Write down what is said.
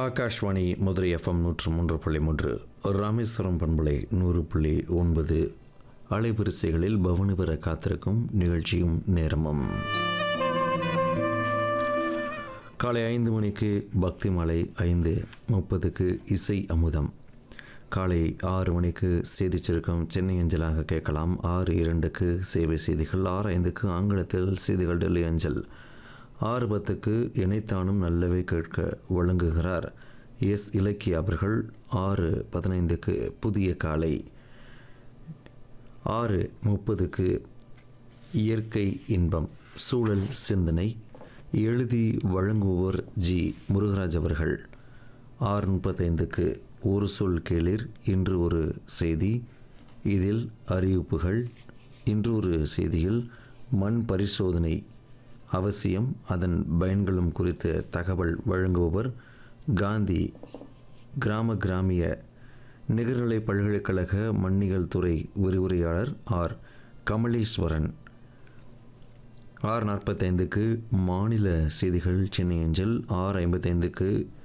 Akashvani Madurai FM நூற்று மூன்று புள்ளி மூன்று ராமேஸ்வரம் பண்பலை நூறு புள்ளி ஒன்பது அலைவரிசைகளில் பவனி வர காத்திருக்கும் நிகழ்ச்சியும் நேரமும் காலை ஐந்து மணிக்கு பக்தி மாலை ஐந்து முப்பதுக்கு இசை அமுதம் காலை ஆறு மணிக்கு செய்தி சுருக்கம் சென்னை அஞ்சலாக கேட்கலாம் ஆறு இரண்டுக்கு சேவை செய்திகள் ஆறு ஐந்துக்கு ஆங்கிலத்தில் செய்திகள் டெல்லி அஞ்சல் ஆறு பத்துக்கு இணைத்தானும் நல்லவை கேட்க வழங்குகிறார் எஸ் இலக்கிய அவர்கள் ஆறு பதினைந்துக்கு புதிய காலை ஆறு முப்பதுக்கு இயற்கை இன்பம் சூழல் சிந்தனை எழுதி வழங்குவோர் ஜி முருகராஜ் அவர்கள் ஆறு முப்பத்தைந்துக்கு ஒரு சொல் கேளிர் இன்று ஒரு செய்தி இதில் அறிவிப்புகள் இன்று ஒரு செய்தியில் மண் பரிசோதனை அவசியம் அதன் பயன்களும் குறித்த தகவல் வழங்குபவர் காந்தி கிராம கிராமிய நிகர்நிலை பல்கலைக்கழக மண்ணியல் துறை விரிவுரையாளர் ஆர் கமலீஸ்வரன் ஆறு நாற்பத்தைந்துக்கு மாநில செய்திகள் சென்னை அஞ்சல் ஆறு ஐம்பத்தைந்துக்கு